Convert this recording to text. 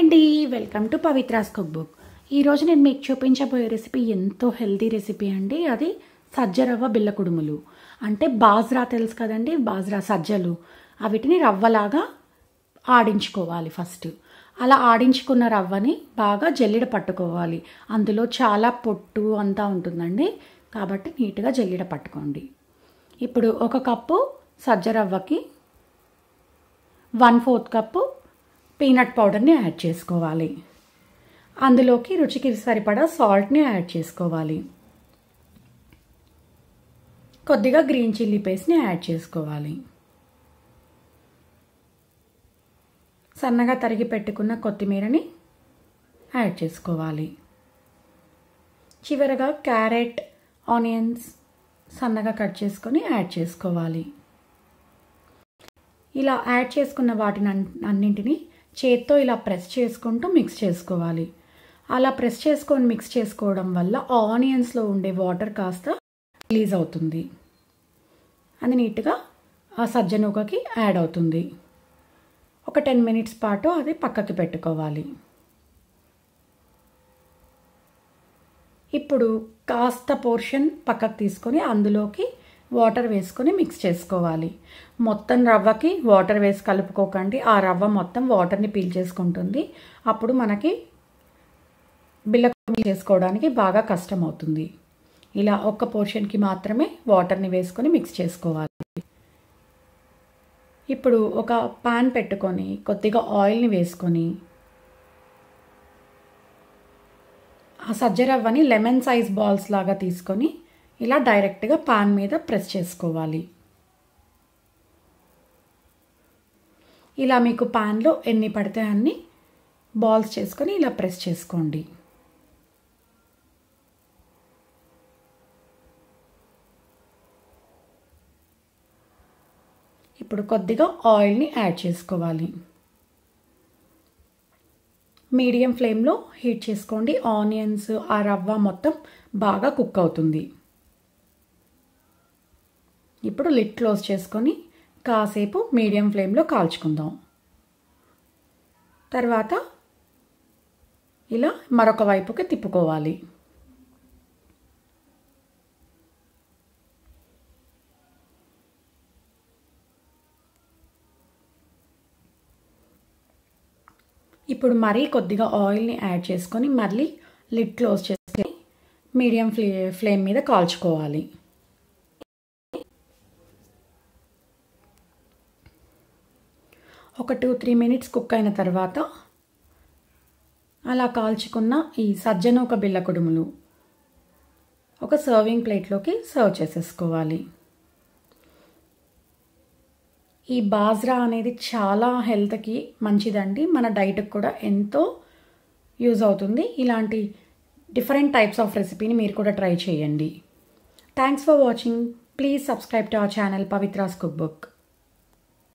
అండి welcome to Pavitra's cook book ఈరోజు నేను మీకు చూపించబోయే రెసిపీ ఎంతో హెల్తీ రెసిపీ అండి అది సజ్జరవ్వ బిల్ల కుడుములు అంటే బాజ్రా తెలుసు కదండి బాజ్రా సజ్జలు అవిటిని రవ్వలాగా ఆడించుకోవాలి ఫస్ట్ అలా ఆడించుకున్న రవ్వని బాగా జల్లిడ పట్టుకోవాలి అందులో చాలా పొట్టు అంతా ఉంటుందండి కాబట్టి నీట్గా జల్లిడ పట్టుకోండి ఇప్పుడు ఒక కప్పు సజ్జ రవ్వకి వన్ ఫోర్త్ కప్పు పీనట్ పౌడర్ని యాడ్ చేసుకోవాలి అందులోకి రుచికి సరిపడా సాల్ట్ని యాడ్ చేసుకోవాలి కొద్దిగా గ్రీన్ చిల్లీ పేస్ట్ని యాడ్ చేసుకోవాలి సన్నగా తరిగి పెట్టుకున్న కొత్తిమీరని యాడ్ చేసుకోవాలి చివరగా క్యారెట్ ఆనియన్స్ సన్నగా కట్ చేసుకొని యాడ్ చేసుకోవాలి ఇలా యాడ్ చేసుకున్న వాటిని అన్నింటినీ చేత్తో ఇలా ప్రెస్ చేసుకుంటూ మిక్స్ చేసుకోవాలి అలా ప్రెస్ చేసుకొని మిక్స్ చేసుకోవడం వల్ల ఆనియన్స్లో ఉండే వాటర్ కాస్త రిలీజ్ అవుతుంది అది నీట్గా ఆ సజ్జనూకకి యాడ్ అవుతుంది ఒక టెన్ మినిట్స్ పాటు అది పక్కకి పెట్టుకోవాలి ఇప్పుడు కాస్త పోర్షన్ పక్కకు తీసుకొని అందులోకి వాటర్ వేసుకొని మిక్స్ చేసుకోవాలి మొత్తం రవ్వకి వాటర్ వేసి కలుపుకోకండి ఆ రవ్వ మొత్తం వాటర్ని పీల్చేసుకుంటుంది అప్పుడు మనకి బిల్ల చేసుకోవడానికి బాగా కష్టం అవుతుంది ఇలా ఒక్క పోర్షన్కి మాత్రమే వాటర్ని వేసుకొని మిక్స్ చేసుకోవాలి ఇప్పుడు ఒక పాన్ పెట్టుకొని కొద్దిగా ఆయిల్ని వేసుకొని ఆ సజ్జ రవ్వని లెమన్ సైజ్ బాల్స్ లాగా తీసుకొని ఇలా డైరెక్ట్గా పాన్ మీద ప్రెస్ చేసుకోవాలి ఇలా మీకు పాన్లో ఎన్ని పడితే అన్ని బాల్స్ చేసుకొని ఇలా ప్రెస్ చేసుకోండి ఇప్పుడు కొద్దిగా ఆయిల్ని యాడ్ చేసుకోవాలి మీడియం ఫ్లేమ్లో హీట్ చేసుకోండి ఆనియన్స్ ఆ రవ్వ మొత్తం బాగా కుక్ అవుతుంది ఇప్పుడు లిడ్ క్లోజ్ చేసుకొని కాసేపు మీడియం ఫ్లేమ్లో కాల్చుకుందాం తర్వాత ఇలా మరొక వైపుకి తిప్పుకోవాలి ఇప్పుడు మరీ కొద్దిగా ఆయిల్ని యాడ్ చేసుకొని మళ్ళీ లిడ్ క్లోజ్ చేసుకొని మీడియం ఫ్లే ఫ్లేమ్ మీద కాల్చుకోవాలి ఒక టూ త్రీ మినిట్స్ కుక్ అయిన తర్వాత అలా కాల్చుకున్న ఈ సజ్జనూక బిల్ల కుడుములు ఒక సర్వింగ్ ప్లేట్లోకి సర్వ్ చేసేసుకోవాలి ఈ బాజ్రా అనేది చాలా హెల్త్కి మంచిదండి మన డైట్కి కూడా ఎంతో యూజ్ అవుతుంది ఇలాంటి డిఫరెంట్ టైప్స్ ఆఫ్ రెసిపీని మీరు కూడా ట్రై చేయండి thanks for watching please subscribe to our channel Pavitra's cook book